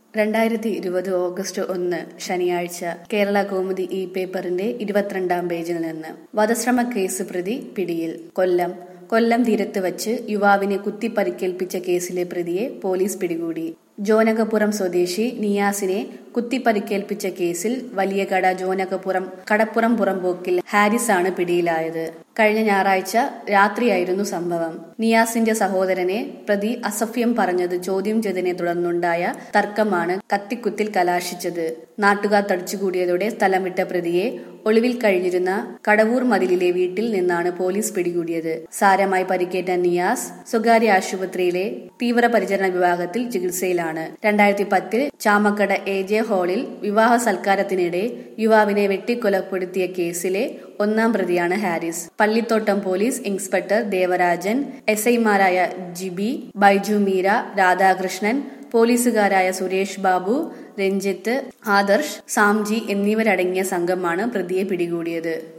രണ്ടായിരത്തി ഇരുപത് ഓഗസ്റ്റ് ഒന്ന് ശനിയാഴ്ച കേരള കൗമുദി ഇ പേപ്പറിന്റെ ഇരുപത്തിരണ്ടാം പേജിൽ നിന്ന് വധശ്രമ കേസ് പ്രതി പിടിയിൽ കൊല്ലം കൊല്ലം തീരത്ത് വച്ച് യുവാവിനെ കുത്തിപ്പരിക്കേൽപ്പിച്ച കേസിലെ പ്രതിയെ പോലീസ് പിടികൂടി ജോനകപുരം സ്വദേശി നിയാസിനെ കുത്തിപ്പരിക്കേൽപ്പിച്ച കേസിൽ വലിയകട ജോനകപുരം കടപ്പുറം പുറമ്പോക്കിൽ ഹാരിസ് ആണ് പിടിയിലായത് കഴിഞ്ഞ ഞായറാഴ്ച രാത്രിയായിരുന്നു സംഭവം നിയാസിന്റെ സഹോദരനെ പ്രതി അസഫ്യം പറഞ്ഞത് ചോദ്യം ചെയ്തതിനെ തുടർന്നുണ്ടായ തർക്കമാണ് കത്തിക്കുത്തിൽ കലാശിച്ചത് നാട്ടുകാർ തടിച്ചുകൂടിയതോടെ സ്ഥലം വിട്ട പ്രതിയെ ഒളിവിൽ കഴിഞ്ഞിരുന്ന കടവൂർ മതിലിലെ വീട്ടിൽ നിന്നാണ് പോലീസ് പിടികൂടിയത് സാരമായി പരിക്കേറ്റ നിയാസ് സ്വകാര്യ ആശുപത്രിയിലെ തീവ്രപരിചരണ വിഭാഗത്തിൽ ചികിത്സയിലാണ് രണ്ടായിരത്തി പത്തിൽ ചാമക്കട എ ജെ ഹാളിൽ വിവാഹ സൽക്കാരത്തിനിടെ യുവാവിനെ വെട്ടിക്കൊലപ്പെടുത്തിയ കേസിലെ ഒന്നാം പ്രതിയാണ് Haris Pallithottam police inspector Devarajan S ഐമാരായ ജിബി ബൈജു മീര രാധാകൃഷ്ണൻ പോലീസുകാരായ സുരേഷ് ബാബു രഞ്ജിത്ത് ആദർശ് സാംജി എന്നിവരടങ്ങിയ സംഘമാണ് പ്രതിയെ പിടികൂടിയത്